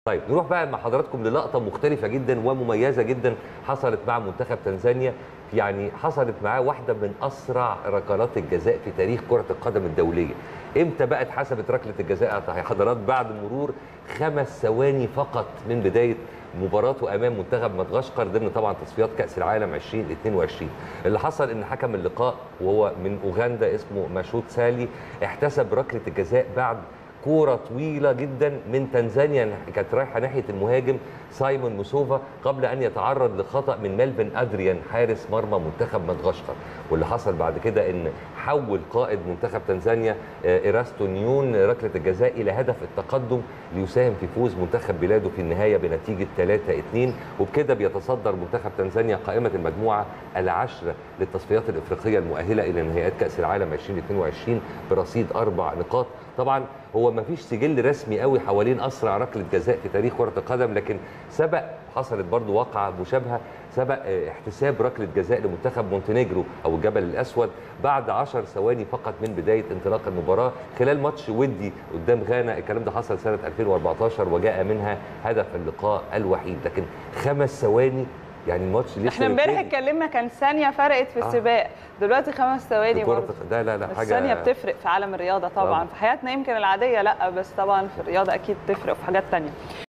طيب نروح بقى مع حضراتكم للقطه مختلفه جدا ومميزه جدا حصلت مع منتخب تنزانيا يعني حصلت معاه واحده من اسرع ركلات الجزاء في تاريخ كره القدم الدوليه امتى بقى اتحسبت ركله الجزاء يا حضرات بعد مرور خمس ثواني فقط من بدايه مباراته امام منتخب مدغشقر ضمن طبعا تصفيات كاس العالم 2022 اللي حصل ان حكم اللقاء وهو من اوغندا اسمه ماشوت سالي احتسب ركله الجزاء بعد كوره طويله جدا من تنزانيا كانت رايحه ناحيه المهاجم سايمون موسوفا قبل ان يتعرض لخطا من ملفن ادريان حارس مرمى منتخب مدغشقر واللي حصل بعد كده ان حول قائد منتخب تنزانيا ايراستو نيون ركله الجزاء الى هدف التقدم ليساهم في فوز منتخب بلاده في النهايه بنتيجه 3-2 وبكده بيتصدر منتخب تنزانيا قائمه المجموعه العشره للتصفيات الافريقيه المؤهله الى نهائيات كاس العالم 2022 برصيد اربع نقاط طبعا هو ما فيش سجل رسمي قوي حوالين اسرع ركله جزاء في تاريخ كره القدم لكن سبق حصلت برضو واقعه مشابهه سبق احتساب ركله جزاء لمنتخب مونتينيجرو او الجبل الاسود بعد 10 ثواني فقط من بدايه انطلاق المباراه خلال ماتش ودي قدام غانا الكلام ده حصل سنه 2014 وجاء منها هدف اللقاء الوحيد لكن خمس ثواني يعني الماتش لسه احنا امبارح اتكلمنا كان ثانيه فرقت في السباق آه. دلوقتي خمس ثواني برضه لا لا لا حاجه ثانيه بتفرق في عالم الرياضه طبعا آه. في حياتنا يمكن العاديه لا بس طبعا في الرياضه اكيد تفرق في حاجات ثانيه